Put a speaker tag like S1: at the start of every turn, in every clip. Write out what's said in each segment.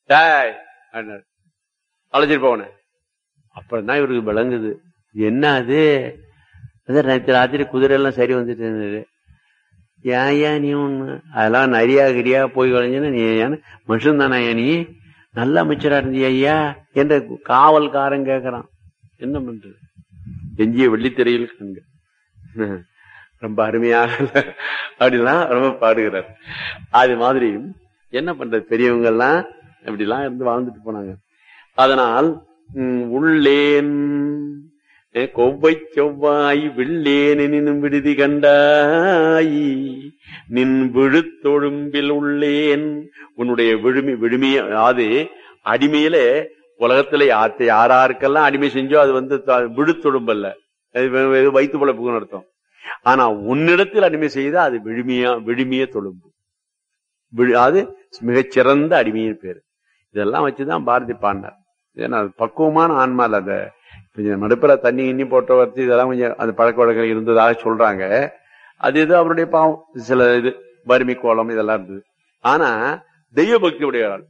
S1: டேய் அப்படின்னாரு. அழைச்சிட்டு போவன அப்புறம் தான் இவருக்கு விளங்குது என்ன அது அதான் நேற்று ராத்திரி குதிரை எல்லாம் சரி வந்துட்டு இருந்தது ஏன் ஏன் நீ ஒண்ணு அதெல்லாம் நரியா கிரியா போய் கலைஞ்சுன்னு நீ ஏன் மனுஷன் தானே நீ நல்ல அமைச்சரா இருந்தியா ஐயா என்ற காவல்காரன் கேக்குறான் என்ன பண்றது எஞ்சிய வெள்ளித்திரையில் கண்க ரொம்ப அருமையாக அப்படிலாம் ரொம்ப பாடுகிறார் அது மாதிரி என்ன பண்றது பெரியவங்க எல்லாம் இப்படிலாம் இருந்து வாழ்ந்துட்டு போனாங்க அதனால் ம், உள்ளேன் ஏ, கொவ்வை செவ்வாய் வில்லேன் எனினும் விடுதி கண்டாய் நின் விழுத்தொழும்பில் உள்ளேன் உன்னுடைய விழுமி விழுமிய அதாவது அடிமையில உலகத்துல யாத்த யாராருக்கெல்லாம் அடிமை செஞ்சோ அது வந்து த- விழுத்தொழும்பல்ல அது வெ- வெ- வயிற்று பிழைப்புக்குன்னு அர்த்தம் ஆனா உன்னிடத்தில் அடிமை செய்தா அது விழுமியா விழுமிய தொழும்பு விழு- அது மிகச்சிறந்த அடிமையின் பேரு இதெல்லாம் வச்சுதான் பாரதி பாடினார் ஏன்னா அது பக்குவமான ஆன்மா இல்ல அந்த கொஞ்சம் நடுப்புற தண்ணி இன்னி போட்ட வச்சு இதெல்லாம் கொஞ்சம் அந்த பழக்க வழக்கம் இருந்ததாக சொல்றாங்க அது இது அவருடைய பாவம் சில இது வறுமை கோலம் இதெல்லாம் இருந்தது ஆனா தெய்வ பக்தி உடையவர்கள்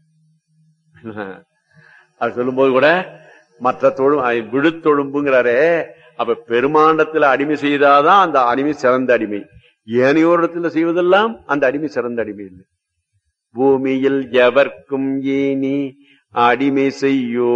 S1: அது சொல்லும்போது கூட மற்ற தொழு விழுத்தொழும்புங்கிறாரே அப்ப பெருமாண்டத்துல அடிமை செய்தாதான் அந்த அடிமை சிறந்த அடிமை ஏனையோரிடத்துல செய்வதெல்லாம் அந்த அடிமை சிறந்த அடிமை இல்லை பூமியில் எவர்க்கும் ஏனி அடிமை செய்யோ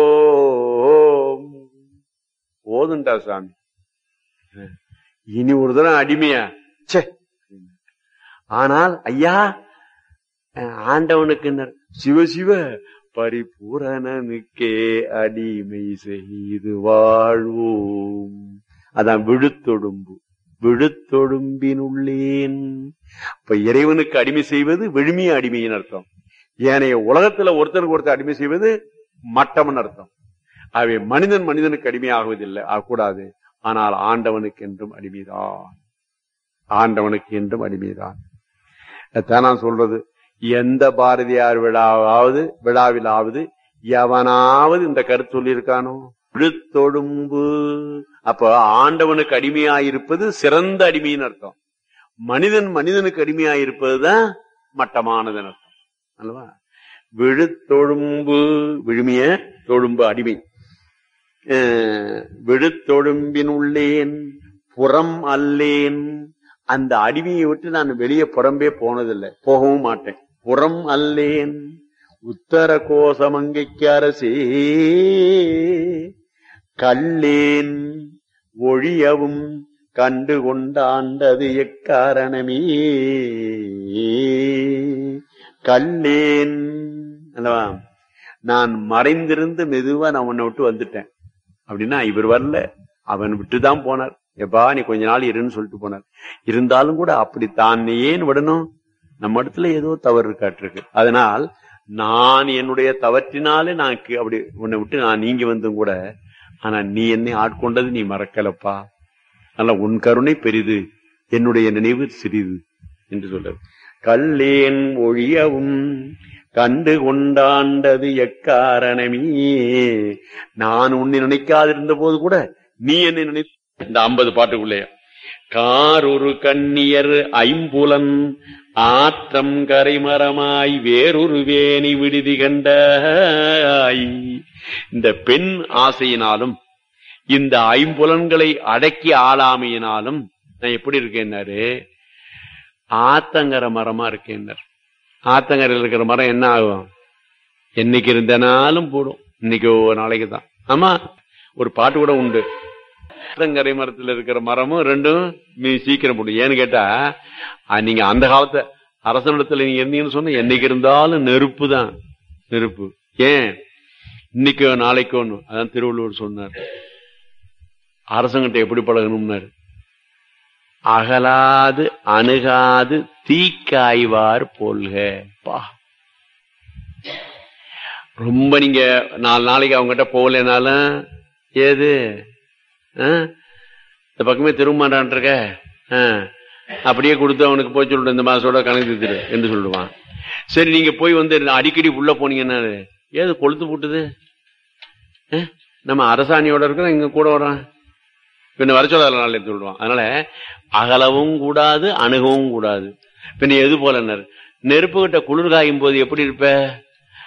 S1: போதுண்டா சாமி இனி ஒரு தரம் அடிமையா ச்சே ஆனால் ஐயா அஹ், ஆண்டவனுக்கு என்ன? சிவ சிவ பரிபூரணனுக்கே அடிமை செய்து வாழ்வோம் அதான் விழுத்தொடும்பு விழுத்தொடும்பினுள்ளேன் இப்ப இறைவனுக்கு அடிமை செய்வது விழுமிய அடிமையின் அர்த்தம் ஏனைய உலகத்துல ஒருத்தருக்கு ஒருத்தர் அடிமை செய்வது மட்டம்னு அர்த்தம் ஆகவே மனிதன் மனிதனுக்கு அடிமையாகுவதில்லை ஆகக்கூடாது ஆனால் ஆண்டவனுக்கு என்றும் அடிமைதான் ஆண்டவனுக்கு என்றும் அடிமைதான் அதான் நான் சொல்றது எந்த பாரதியார் விழாவாவது விழாவிலாவது எவனாவது இந்த கருத்து சொல்லியிருக்கானோ விழுத்தொடும்பு அப்ப ஆண்டவனுக்கு அடிமையாயிருப்பது சிறந்த அடிமைன்னு அர்த்தம் மனிதன் மனிதனுக்கு அடிமையாயிருப்பதுதான் மட்டமானதுன்னு அர்த்தம் அல்லவா விழுத்தொழும்பு விழுமிய தொழும்பு அடிமை அஹ், விழுத்தொழும்பின் உள்ளேன் புறம் அல்லேன் அந்த அடிமையை விட்டு நான் வெளியே புறம்பே போனதில்லை போகவும் மாட்டேன் புறம் அல்லேன் உத்தர கோசமங்கைக்கு அரசே கல்லேன் ஒழியவும் கண்டு கொண்டாண்டது எக்காரணமே கல்லேன் அல்லவா நான் மறைந்திருந்து மெதுவா நான் உன்னை விட்டு வந்துட்டேன் அப்படின்னா இவர் வரல அவன் விட்டுதான் போனார் எப்பா நீ கொஞ்ச நாள் இருன்னு சொல்லிட்டு போனார் இருந்தாலும் கூட அப்படி தான் ஏன் விடணும் நம்ம இடத்துல ஏதோ தவறு இருக்காட்டிருக்கு அதனால் நான் என்னுடைய தவற்றினாலே நான் கி- அப்படி உன்னை விட்டு நான் நீங்கி வந்தும் கூட ஆனா நீ என்னை ஆட்கொண்டது நீ மறக்கலப்பா அதனால உன் கருணை பெரிது என்னுடைய நினைவு சிறிது என்று சொல்றது கல்லேன் ஒழியவும் கண்டு கொண்டாண்டது எக்காரணமே நான் உன்னை நினைக்காதிருந்த போது கூட நீ என்னை நினை இந்த ஐம்பது பாட்டுக்குள்ளே காரொரு கண்ணியர் ஐம்புலன் ஆற்றம் கரைமரமாய் வேறொரு வேணி விடுதி கண்டாய் இந்த பெண் ஆசையினாலும் இந்த ஐம்புலன்களை அடக்கி ஆளாமையினாலும் நான் எப்படி இருக்கேன்னாரு ஆத்தங்கர மரமா இருக்கேன்னார் ஆத்தங்கரையில் இருக்கிற மரம் என்ன ஆகும் என்னைக்கு இருந்தனாலும் போடும் இன்னைக்கு ஒரு நாளைக்கு தான் ஆமா ஒரு பாட்டு கூட உண்டு ஆத்தங்கரை மரத்துல இருக்கிற மரமும் ரெண்டும் மீ- சீக்கிரம் போடும் ஏன்னு கேட்டா அஹ், நீங்க அந்த காலத்து அரசனிடத்துல நீங்க இருந்தீங்கன்னு சொன்னா என்னைக்கு இருந்தாலும் நெருப்பு தான் நெருப்பு ஏன் இன்னைக்கோ நாளைக்கோ அதான் திருவள்ளுவர் சொன்னார் அரசங்கிட்ட எப்படி பழகணும்னாரு அகலாது அணுகாது தீக்காய்வார் போல்க பா ரொம்ப நீங்க நாலு நாளைக்கு அவங்ககிட்ட போகலனாலும் ஏது ஆ? இந்த பக்கமே திரும்ப இருக்க ஆ. அப்படியே கொடுத்து அவனுக்கு போய் சொல்லிட்டு இந்த மாசத்தோட கணக்கு தீர்த்துரு என்று சொல்லுவான் சரி நீங்க போய் வந்து அடிக்கடி உள்ள போனீங்கன்னா ஏது கொளுத்து போட்டுது ஆ? நம்ம அரசாணியோட இருக்கிறோம் இங்க கூட வர்றான் பின்ன வர சொல்லாத நாள் எடுத்து விடுவான் அதனால அகலவும் கூடாது அணுகவும் கூடாது பின்ன எது போல நெருப்பு கிட்ட குளிர் காயும் போது எப்படி இருப்ப